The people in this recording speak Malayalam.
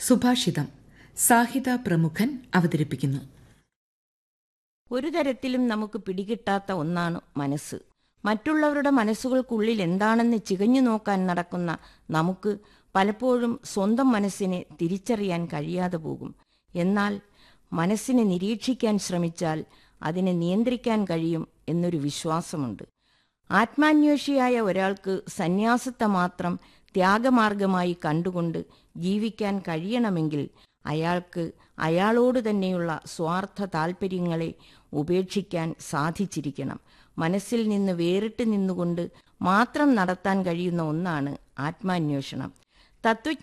സുഭാഷിതം സാഹിത പ്രമുഖൻ അവതരിപ്പിക്കുന്നു ഒരു തരത്തിലും നമുക്ക് പിടികിട്ടാത്ത ഒന്നാണ് മനസ്സ് മറ്റുള്ളവരുടെ മനസ്സുകൾക്കുള്ളിൽ എന്താണെന്ന് ചികഞ്ഞു നോക്കാൻ നടക്കുന്ന നമുക്ക് പലപ്പോഴും സ്വന്തം മനസ്സിനെ തിരിച്ചറിയാൻ കഴിയാതെ പോകും എന്നാൽ മനസ്സിനെ നിരീക്ഷിക്കാൻ ശ്രമിച്ചാൽ അതിനെ നിയന്ത്രിക്കാൻ കഴിയും എന്നൊരു വിശ്വാസമുണ്ട് ആത്മാന്വേഷിയായ ഒരാൾക്ക് സന്യാസത്തെ മാത്രം ത്യാഗമാർഗമായി കണ്ടുകൊണ്ട് ജീവിക്കാൻ കഴിയണമെങ്കിൽ അയാൾക്ക് അയാളോട് തന്നെയുള്ള സ്വാർത്ഥ താൽപ്പര്യങ്ങളെ ഉപേക്ഷിക്കാൻ സാധിച്ചിരിക്കണം മനസ്സിൽ നിന്ന് വേറിട്ട് നിന്നുകൊണ്ട് മാത്രം നടത്താൻ കഴിയുന്ന ഒന്നാണ് ആത്മാന്വേഷണം തത്വ